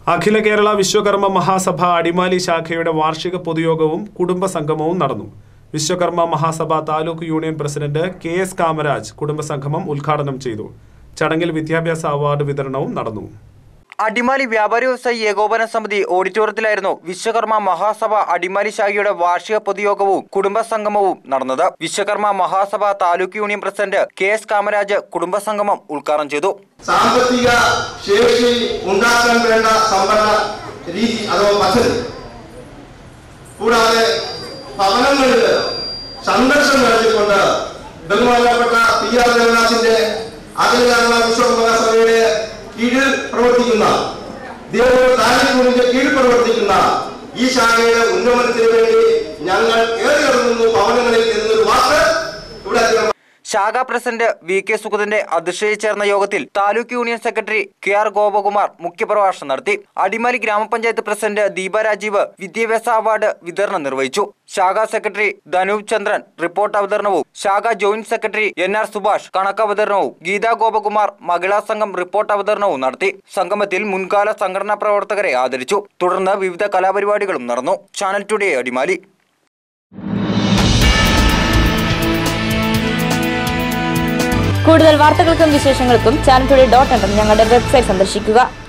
അഖില കേരള വിശ്വകർമ്മ മഹാസഭ അടിമാലി ശാഖയുടെ വാർഷിക പൊതുയോഗവും കുടുംബ സംഗമവും നടന്നു Vishwakarma Mahasabha taluk union president K S Kamaraj കുടുംബസംഗമം ഉദ്ഘാടനം ചെയ്തു ചടങ്ങിൽ വിദ്യാഭ്യാസ അവാർഡ് വിതരണവും നടന്നു അടിമാലി വ്യാപാരി വ്യവസായി ഏകോപന സമിതി ഓഡിറ്റോറിയത്തിലായിരുന്നു വിശ്വകർമ്മ മഹാസഭ അടിമാലി ശാഖയുടെ വാർഷിക പൊതുയോഗവും കുടുംബസംഗമവും നടന്നത് Vishwakarma Mahasabha taluk union president K S Kamaraj കുടുംബസംഗമം ഉദ്ഘാടനം ചെയ്തു സാമ്പത്തിക ശേഷി ഉണ്ടാക്കാൻ വേണ്ട സംഭരണ രീതി അഥവാ പദ്ധതി കൂടാതെ ഭവനങ്ങളിൽ സംഘർഷം നടത്തിക്കൊണ്ട് ബഹുമാനപ്പെട്ട പി ആർ ദേവദാസിന്റെ അഖില കേരള വിശ്വമഹാസഭയുടെ കീഴിൽ പ്രവർത്തിക്കുന്ന ദേവൂർ താലൂക്കിന്റെ കീഴിൽ പ്രവർത്തിക്കുന്ന ഈ ശാഖയുടെ ഉന്നമനത്തിന് വേണ്ടി ഞങ്ങൾ കയറി ഇറങ്ങുന്നു ഭവനങ്ങളിൽ എന്നൊരു വാക്ക് ഇവിടെ അധികം ശാഖാ പ്രസിഡന്റ് വി കെ സുഗതന്റെ അധ്യക്ഷതയിൽ ചേർന്ന യോഗത്തിൽ taluk union secretary K R Gopakumar മുഖ്യപ്രഭാഷണം നടത്തി അടിമാലി ഗ്രാമപഞ്ചായത്ത് പ്രസിഡന്റ് ദീപ രാജീവ് വിദ്യാഭ്യാസ അവാർഡ് വിതരണം നിർവഹിച്ചു ശാഖാ സെക്രട്ടറി ധനൂപ് ചന്ദ്രൻ റിപ്പോർട്ട് അവതരണവും ശാഖാ joint secretary N R Subhash കണക്ക് അവതരണവും ഗീതാ ഗോപകുമാർ മഹിളാ സംഘം റിപ്പോർട്ട് അവതരണവും നടത്തി സംഗമത്തിൽ മുൻകാല സംഘടനാ പ്രവർത്തകരെ ആദരിച്ചു തുടർന്ന് വിവിധ കലാപരിപാടികളും നടന്നു ചാനൽ ടുഡേ അടിമാലി കൂടുതൽ വാർത്തകൾക്കും വിശേഷങ്ങൾക്കും ചാനൽ ടുഡേ ഡോട്ട് ഞങ്ങളുടെ വെബ്സൈറ്റ് സന്ദർശിക്കുക